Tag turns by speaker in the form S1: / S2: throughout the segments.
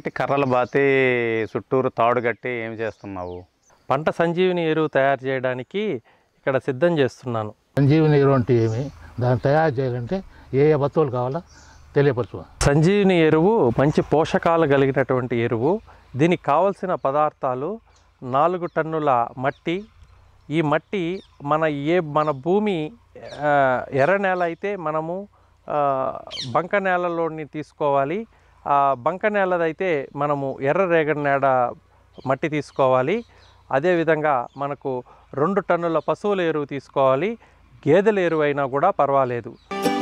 S1: ఏంటి కర్రలు బాతి చుట్టూరు తాడు కట్టి ఏం చేస్తున్నావు
S2: పంట సంజీవిని ఎరువు తయారు చేయడానికి ఇక్కడ సిద్ధం చేస్తున్నాను
S3: సంజీవని ఎరువు అంటే ఏమి దాన్ని తయారు చేయాలంటే ఏ ఏ వస్తువులు కావాలో తెలియపరచు
S2: సంజీవిని ఎరువు మంచి పోషకాలు కలిగినటువంటి ఎరువు దీనికి కావలసిన పదార్థాలు నాలుగు టన్నుల మట్టి ఈ మట్టి మన ఏ మన భూమి ఆ, ఎర్ర నేల అయితే మనము ఆ, బంక నేలలోని తీసుకోవాలి ఆ బంక నేలదైతే మనము ఎర్ర రేగడి నేల మట్టి తీసుకోవాలి అదేవిధంగా మనకు రెండు టన్నుల పశువుల ఎరువు తీసుకోవాలి గేదెల ఎరువు అయినా కూడా పర్వాలేదు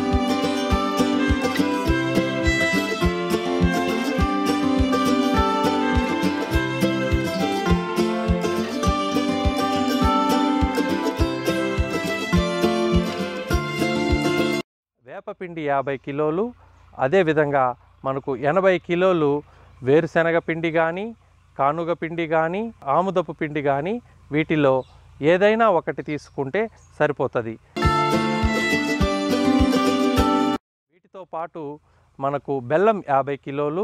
S2: వేపపిండి యాభై కిలోలు అదేవిధంగా మనకు ఎనభై కిలోలు వేరుశనగ పిండి కానీ కానుగ పిండి కానీ ఆముదపు పిండి కానీ వీటిలో ఏదైనా ఒకటి తీసుకుంటే సరిపోతుంది వీటితో పాటు మనకు బెల్లం యాభై కిలోలు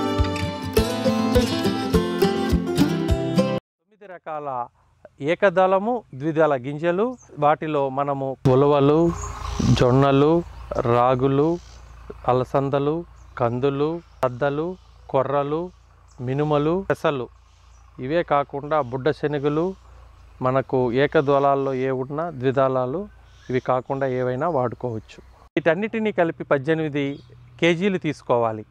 S2: తొమ్మిది రకాల ఏకదళము ద్విదళ గింజలు వాటిలో మనము ఉలవలు జొన్నలు రాగులు అలసందలు కందులు సద్దలు కొర్రలు మినుమలు పెసలు ఇవే కాకుండా బుడ్డ శనగలు మనకు ఏకద్వలాల్లో ఏ ఉన్నా ద్విదళాలు ఇవి కాకుండా ఏవైనా వాడుకోవచ్చు వీటన్నిటినీ కలిపి పద్దెనిమిది కేజీలు తీసుకోవాలి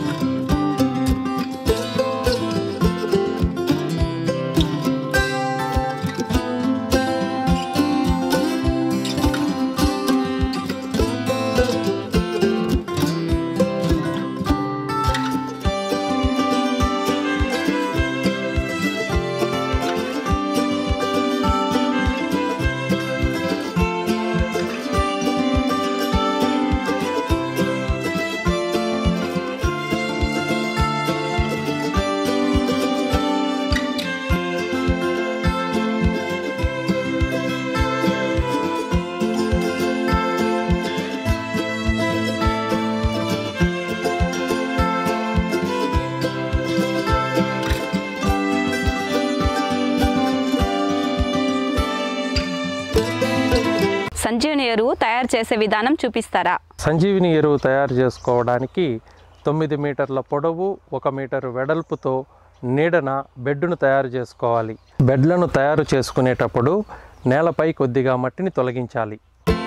S4: సంజీవని ఎరువు తయారు చేసే విధానం చూపిస్తారా
S2: సంజీవిని ఎరువు తయారు చేసుకోవడానికి తొమ్మిది మీటర్ల పొడవు ఒక మీటరు వెడల్పుతో నీడన బెడ్డును తయారు చేసుకోవాలి బెడ్లను తయారు చేసుకునేటప్పుడు నేలపై కొద్దిగా మట్టిని తొలగించాలి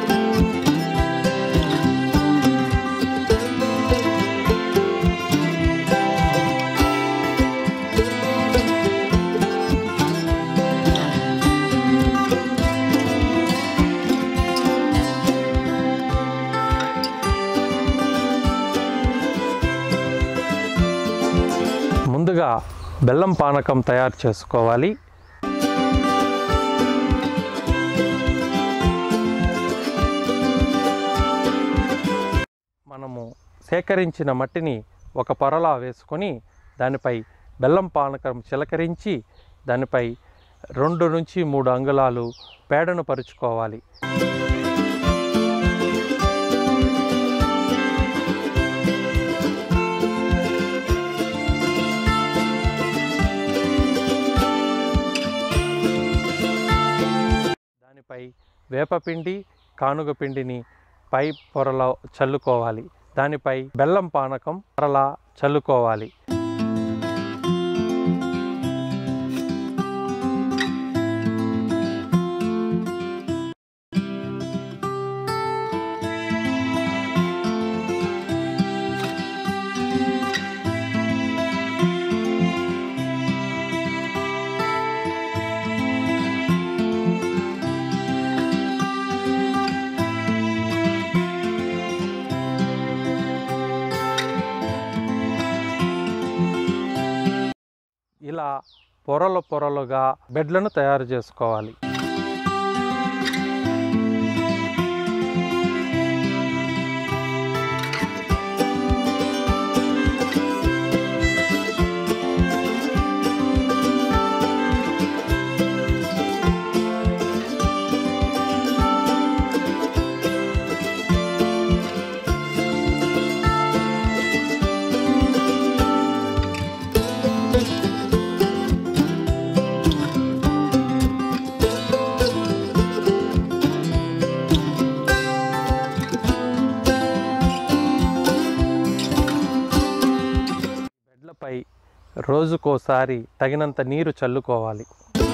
S2: ముందుగా బెల్లం పానకం తయారు చేసుకోవాలి మనము సేకరించిన మట్టిని ఒక పొరలా వేసుకొని దానిపై బెల్లం పానకం చిలకరించి దానిపై రెండు నుంచి మూడు అంగుళాలు పేడను పరుచుకోవాలి దానిపై వేపపిండి కానుగ పిండిని పై పొరలో చల్లుకోవాలి దానిపై బెల్లం పానకం పొరలా చల్లుకోవాలి ఇలా పొరలు పొరలుగా బెడ్లను తయారు చేసుకోవాలి రోజుకోసారి తగినంత నీరు చల్లుకోవాలి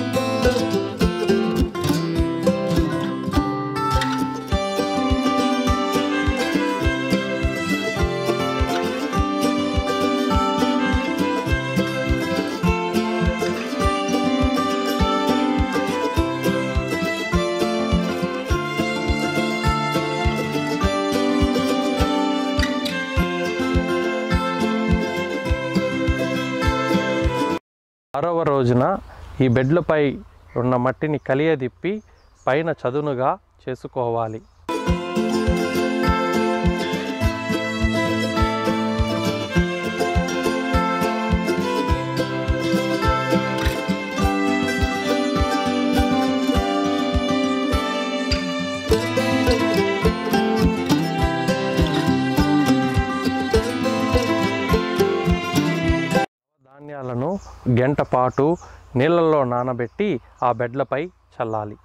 S2: ఆరవ రోజున ఈ బెడ్లపై ఉన్న మట్టిని కలియదిప్పి పైన చదునుగా చేసుకోవాలి ధాన్యాలను గంట పాటు నీళ్ళల్లో నానబెట్టి ఆ బెడ్లపై చల్లాలి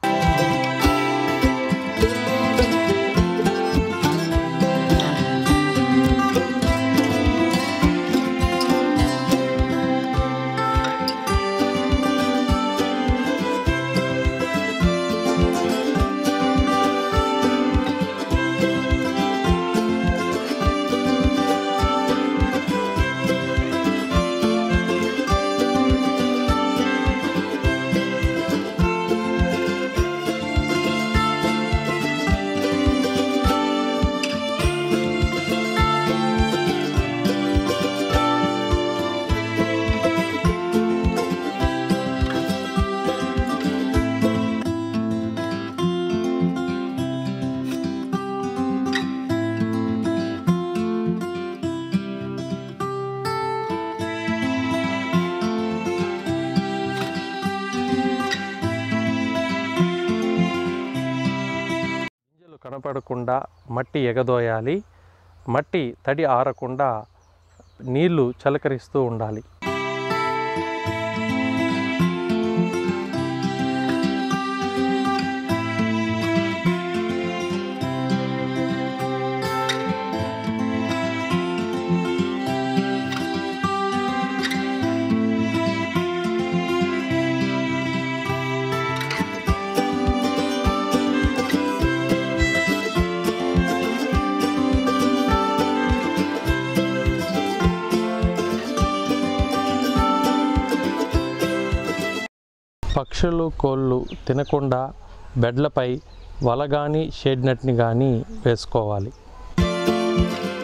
S2: గింజలు కనపడకుండా మట్టి ఎగదోయాలి మట్టి తడి ఆరకుండా నీళ్లు చలకరిస్తూ ఉండాలి పక్షులు కోళ్ళు తినకుండా బెడ్లపై వల కానీ షేడ్ నెట్ని కానీ వేసుకోవాలి